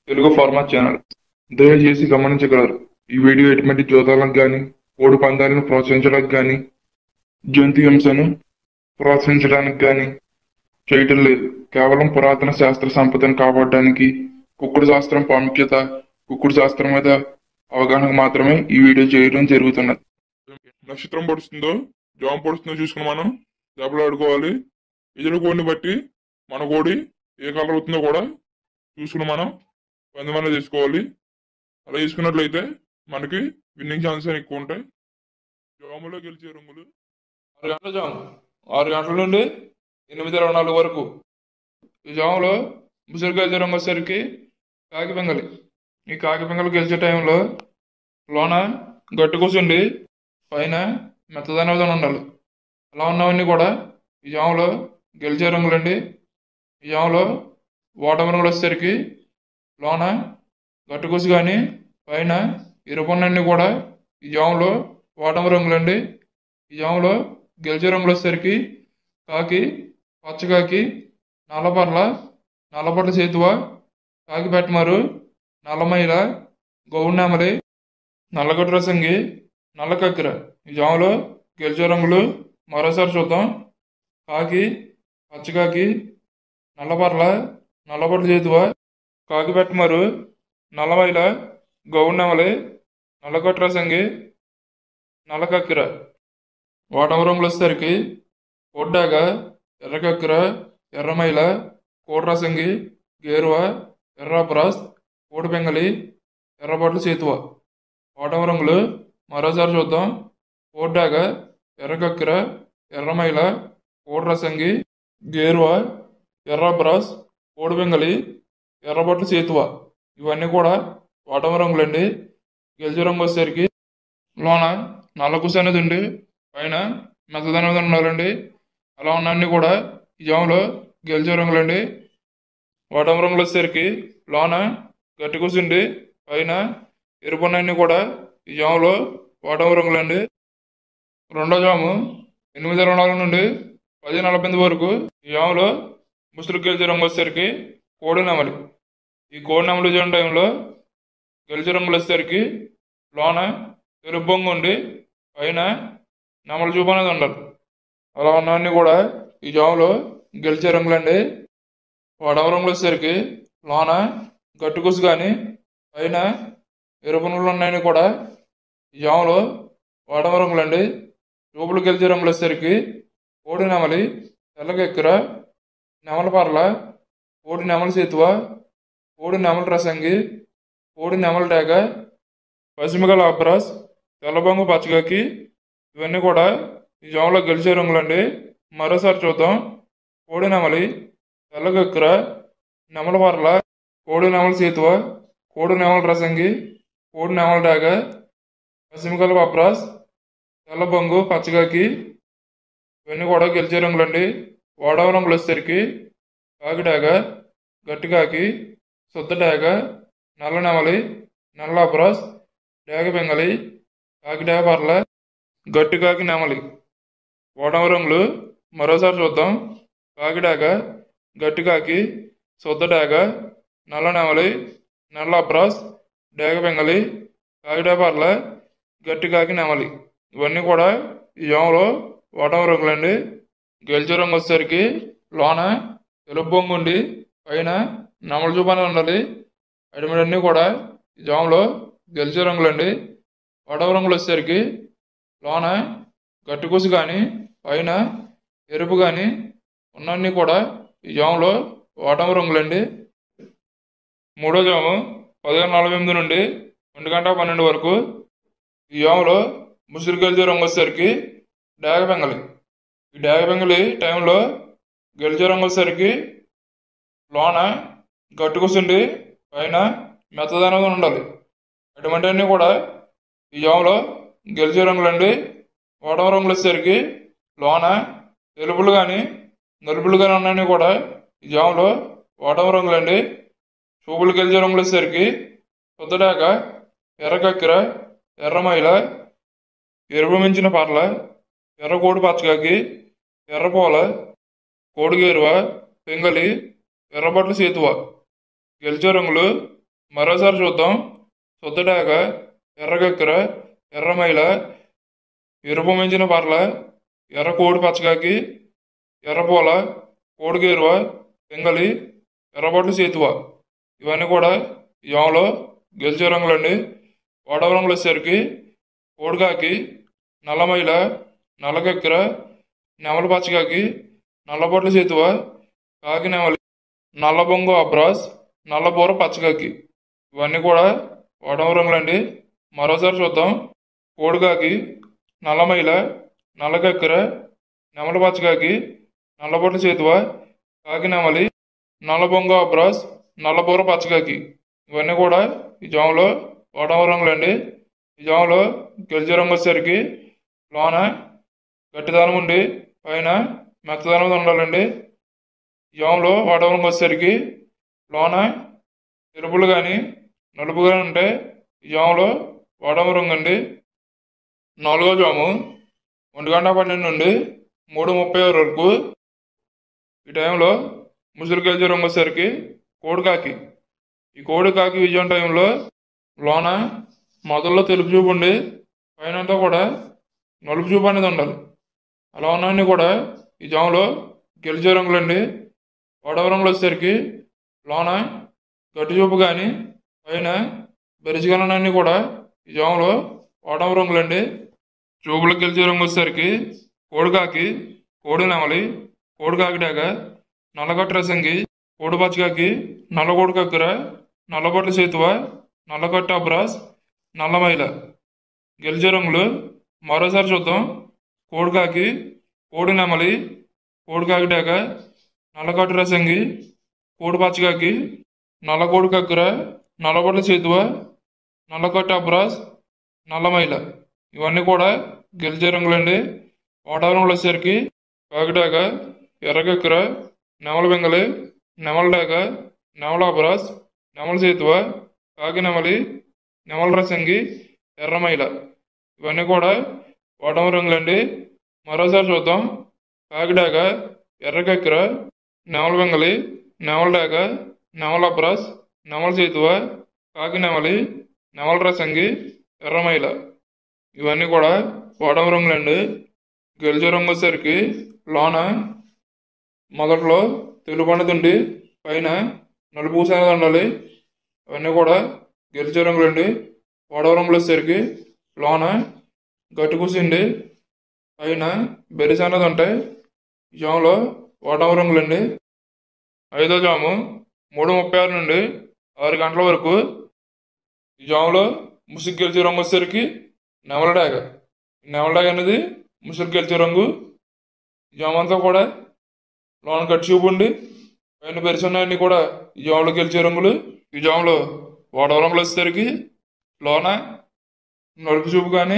Telugu format channel దయచేసి గమనించగలరు ఈ వీడియో ఎటువంటి జోదాలకు గాని కోడి పందాలను ప్రోత్సహించడానికి గాని జంతు హింసను ప్రోత్సహించడానికి గాని చేయటం లేదు కేవలం పురాతన శాస్త్ర సంపదను కాపాడడానికి కుక్కుడు శాస్త్రం ప్రాముఖ్యత కుక్కుడు శాస్త్రం మీద అవగాహనకు మాత్రమే ఈ వీడియో చేయడం జరుగుతున్నది నక్షత్రం పొడుస్తుందో జామ పొడుస్తుందో చూసుకుని మనం దెబ్బలు ఆడుకోవాలి ఎదురు కోడిని బట్టి మన కోడి ఏ కలర్ అవుతుందో కూడా చూసుకుని మనం పందెమన్నా తీసుకోవాలి అలా తీసుకున్నట్లయితే మనకి విన్నింగ్ ఛాన్సెస్ ఎక్కువ ఉంటాయి జాములో గెలిచే రంగులు ఆరు గంటల జాము ఆరు గంటల నుండి ఎనిమిది ఇరవై నాలుగు వరకు ఈ జాములో ముసురుగా జ్వరం వచ్చేసరికి కాకి పెంగలి ఈ కాకి పెంగలు గెలిచే టైంలో లోన గట్టు కూర్చుండి పైన మెత్తదనం ఉండాలి అలా ఉన్నవన్నీ కూడా ఈ జాములో గెలిచే రంగులండి ఈ జాములో ఓటమి రంగులు వచ్చేసరికి లోన గట్టుకూసి కానీ పైన ఎరుపన్నన్నీ కూడా ఈ జాములో ఓటమి రంగులండి ఈ జాములో గెలిచే రంగులు వచ్చేసరికి కాకి పచ్చకాకి నల్లపర్ల నల్లపట్ల చేతువ కాకి పెట్టమారు నల్లమైల గౌన్నెమలి నల్లగొట్టు రసంగి నల్ల కక్కెర ఈ జాములో గెలిచే రంగులు మరోసారి చూద్దాం కాకి పచ్చకాకి నల్లపర్ల నల్లపట్ల చేతువ కాకి పెట్టమారు నల్లమైల గౌన్నెమలి నల్లగొట్టు రసంగి నల్ల కక్కెర ఓటమి రంగులు వచ్చేసరికి పొడ్డాక ఎర్రకక్కెర ఎర్రమైల కోట్రసంగి గేరువ ఎర్రాపురాస్ కోడిపెంగలి ఎర్రబొట్ల చేతువ ఓటమి రంగులు మరోసారి చూద్దాం పోడ్డాక ఎర్రకక్కెర ఎర్రమైల కోట్రసంగి గేరువ ఎర్రాపురాస్ కోడిపెంగలి ఎర్రబొట్ల చేతువ ఇవన్నీ కూడా ఓటమి రంగులండి గెలిచే రంగు వచ్చేసరికి లోన నల్లకుస అనేది ఉండి పైన మెత్తదనం అనేది ఉండాలండి అలా ఉన్నన్ని కూడా ఈ జాములో గెలిచే రంగులండి ఓటమి రంగులు వచ్చేసరికి లోన గట్టి కూర్చుండి పైన ఎరుపున్నన్ని కూడా ఈ జాములో ఓటమి రంగులండి రెండో జాము ఎనిమిది ఇరవై నాలుగు నుండి పది నలభై ఎనిమిది వరకు ఈ జాములో ముసురు గెలిచే రంగు వచ్చేసరికి కోడి నెమలి ఈ కోడి నెమలి చేయడం టైంలో గెలిచే రంగులు వచ్చేసరికి లోన ఎరుపు బొంగు ఉండి పైన నెమల చూపు అనేది ఉండాలి అలా ఉన్నవన్నీ కూడా ఈ జాములో గెలిచే రంగులండి వడవ రంగులు వచ్చేసరికి లోన గట్టుకుసు కానీ పైన ఎరుపు రంగులు ఉన్నాయని కూడా ఈ జాములో వడవ రంగులండి చూపులు గెలిచే రంగులు వచ్చేసరికి కోడి నెమలి తెల్లకెక్కర నెమల పర్ల కోడి నెమల చేతువ కోడి నెమల రసంగి కోడి నెమల డేగ పశ్చిమగల అబ్రాస్ తెల్లబొంగు పచ్చగాకి ఇవన్నీ కూడా ఈ జాములో గెలిచే రంగులండి మరోసారి చూద్దాం కోడి నెమలి తెల్లగక్కర నెమల పర్ల కోడి నెమల చేతువ కోడి నెమల రసంగి కోడి నెమల డాగ పశ్చిమగల అబ్రాస్ తెల్లబొంగు పచ్చగాకి ఇవన్నీ కూడా గెలిచే రంగులండి ఓడవ రంగులు వచ్చేసరికి కాకి డాగ గట్టి కాకి శుద్ధ డాగ నల్ల నెమలి నల్ల అబ్రాస్ డేగ బెంగలి కాకి డాగ పర్ల గట్టి కాకి నెమలి ఓటమి రంగులు మరోసారి చూద్దాం కాకిడాక గట్టి కాకి శుద్ధ డాగ నల్ల నెమలి నల్ల అబ్రాస్ డేగ బెంగలి కాకిడా పర్ల గట్టి కాకి నెమలి ఇవన్నీ కూడా ఈ జాములో ఓటమి రంగులండి గెలిచే రంగు వచ్చేసరికి లోన తెలుపు బొంగు ఉండి పైన నెమల చూపనే ఉండాలి అడిమిడన్నీ కూడా ఈ జాములో గెలిచే రంగులండి ఓటమి రంగులు వచ్చేసరికి లోన గట్టుకూసు కానీ పైన ఎరుపు కానీ ఉన్నన్ని కూడా ఈ జాములో ఓటమి రంగులండి మూడో జాము పదిహేను నలభై ఎనిమిది నుండి ఒంటి గంట పన్నెండు వరకు ఈ జాములో ముసురు గెలిచే రంగు వచ్చేసరికి డాగ బెంగలి ఈ డాగ బెంగలి టైంలో గెలిచే రంగు వచ్చేసరికి లోన గట్టుకూసుండి పైన మెత్తదనంగా ఉండాలి అటువంటివన్నీ కూడా ఈ జాములో గెలిచే రంగులండి ఓటమి రంగులు వచ్చేసరికి లోన తెలుపులు కానీ నలుపులు కానీ ఉన్నాయని కూడా ఈ జాములో ఓటమి రంగులండి చూపులు గెలిచే రంగులు వచ్చేసరికి పొద్దుడాక ఎర్రకక్కెర ఎర్రమైల ఎరుపు మించిన పర్ల ఎర్ర కోడి పచ్చకాకి ఎర్రపోల కోడిగేరువ పెంగలి ఎర్రబట్ల సేతువ గెలిచే రంగులు మరోసారి చూద్దాం సొద్దుడాక ఎర్రగక్కర ఎర్రమైల ఎరుపు మించిన పర్ల ఎర్ర కోడి పచ్చకాకి ఎర్రపూల కోడిగేరువ పింగళి ఎర్రబొట్లు సేతువ ఇవన్నీ కూడా ఈ జామలో గెలిచే రంగులండి ఓడవ రంగులు వచ్చేసరికి కోడికాకి నల్లమైల నల్లకక్కెర నెమలి పచ్చకాకి నల్లబొట్ల సేతువ కాకి నెమలి నల్ల బొంగు అబ్రాస్ నల్లబూర పచ్చకాకి ఇవన్నీ కూడా ఓడవ రంగులండి మరోసారి చూద్దాం కోడికాకి నల్లమైల నల్లకక్కెర నెమలి పచ్చకాకి నల్లబొట్ల చేతువ కాకి నెమలి నల్లబొంగ అబ్రాస్ నల్లబూర పచ్చకాకి ఇవన్నీ కూడా ఈ జాములో ఓటమ రంగులండి ఈ జాములో గెలిచే రంగు వచ్చేసరికి లోన గట్టిదనం ఉండి పైన మెత్తదనం ఉండాలండి ఈ జాములో ఓటమ రంగు వచ్చేసరికి లోన ఎరుపులు కానీ నలుపు కానీ ఉంటే ఈ జాములో ఓటమ రంగు అండి నాలుగో జాము ఒంటి గంట పన్నెండు నుండి మూడు ముప్పై వరకు ఈ టైంలో ముసురు గెలిచే రంగు వచ్చేసరికి కోడికాకి ఈ కోడికాకి విజయం టైంలో లోన మొదల్లో తెలుపు చూపు ఉండి పైన అంతా కూడా నలుపు చూపు అనేది ఉండాలి అలా ఉన్నవన్నీ కూడా ఈ జాములో గెలిచే రంగులండి వడవ రంగులు వచ్చేసరికి లోన గట్టి చూపు కానీ పైన బెరిచిగలనన్నీ కూడా ఈ జాములో ఓటమ రంగులండి చూపులకు గెలిచే రంగు వచ్చేసరికి కోడికాకి కోడి నెమలి కోడికాకి డాగ నల్లగొట్ట రసంగి కోడి పచ్చకాకి నల్లగోడు కక్కుర నల్లబొట్ల సేతువ నల్లగొట్ట అబ్రాస్ నల్లమైల గెలిచే రంగులు మరోసారి చూద్దాం కోడికాకి కోడి నెమలి కోడికాకి డాగ నల్లగొట్ట రసంగి కోడి పచ్చకాకి నల్లగోడు కక్కుర నల్లబొట్ల సేతువ నల్లగొట్ట అబ్రాస్ నల్లమైల ఇవన్నీ కూడా గెలిచే రంగులండి వాతావరణంలో వచ్చేసరికి కాకిడాక ఎర్రగక్కర నెమల బెంగలి నెమల డాక నెమల అబ్రాస్ నెమల సేతువ కాకి నెమలి నెమల రసంగి ఎర్రమైల ఇవన్నీ కూడా ఓటమ రంగులండి మరోసారి చూద్దాం కాకిడాక ఎర్రగక్కర నెమల బెంగలి నెమల డాక నెమల అబ్రాస్ నెమల సేతువ కాకి నెమలి నెమల రసంగి ఎర్రమైల ఇవన్నీ కూడా ఓటమ రంగులండి గెలిచే రంగు వచ్చేసరికి లోన మొదట్లో తెలుపు పండుతుండి పైన నలుపు పూసేది ఉండాలి అవన్నీ కూడా గెలిచే రంగులండి ఓడవ రంగులు వచ్చేసరికి లోన గట్టి కూసిండి పైన బెరిసి అనేది ఉంటాయి ఈ జాములో ఓటమ రంగులండి ఐదో జాము మూడు ముప్పై ఆరు నుండి ఆరు గంటల వరకు ఈ జాములో ముసుగు గెలిచే రంగు వచ్చేసరికి నెమల డాగ నెమల డాగ అనేది ముసుగు గెలిచే రంగు ఈ జామ అంతా కూడా లోన కట్టి చూపు ఉండి పైన పెరుచున్నాయన్నీ కూడా ఈ జాములో గెలిచే రంగులు ఈ జాములో ఓడవ రంగులు వచ్చేసరికి లోన నలుపు చూపు కానీ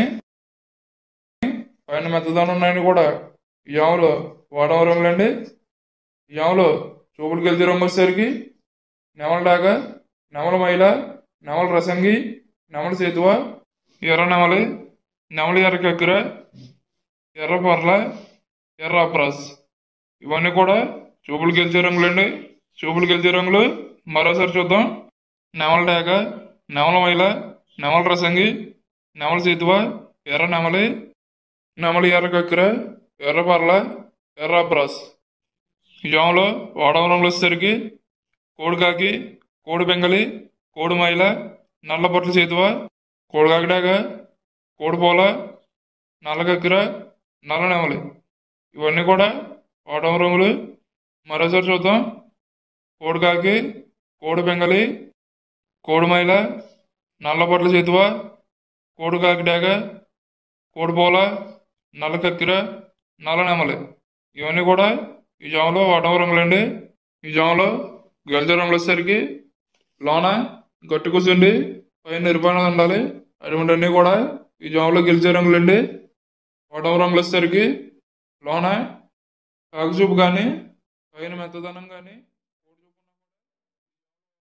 పైన మెత్తదనం ఉన్నాయని కూడా ఈ జాములో ఓడవ రంగులండి ఈ జాములో చూపులు గెలిచే రంగు వచ్చేసరికి నెమల డాగ నెమల మైల నెమల రసంగి నెమల సేతువ ఎర్ర నెమలి నెమలి ఎర్ర కక్కెర ఎర్ర పర్ల ఎర్ర అప్రాస్ ఇవన్నీ కూడా చూపులు గెలిచే రంగులండి చూపులు గెలిచే రంగులు మరోసారి చూద్దాం నెమల డాగ నెమల మైల నెమల రసంగి నెమల సేతువ ఎర్ర నెమలి నెమలి ఎర్ర కక్కెర ఎర్ర పర్ల ఎర్ర అప్రాస్ ఈ జాములో వాడవ రంగులు వచ్చేసరికి కోడికాకి కోడి బెంగలి కోడి మైల నల్ల బొట్ల చేతువ కోడికాకిడాక కోడిపోల నల్ల కక్కెర నల్ల నెమలి ఇవన్నీ కూడా ఓటమ రంగులు మరోసారి చూద్దాం కోడికాకి కోడి బెంగలి కోడి మైల నల్ల బొట్ల చేతువ కోడికాకిడాక కోడిపోల నల్ల కక్కెర నల్ల నెమలి ఇవన్నీ కూడా ఈ జాములో ఓటమ రంగులండి ఈ జాములో గెలిచే రంగులు వచ్చేసరికి లోన గట్టి కూర్చుండి పైన నిర్మాణం ఉండాలి అటువంటివన్నీ కూడా ఈ జాములో గెలిచే రంగులండి ఓటమ రంగులు వచ్చేసరికి లోన కాకుచూపు కానీ పైన మెత్తదనం కానీ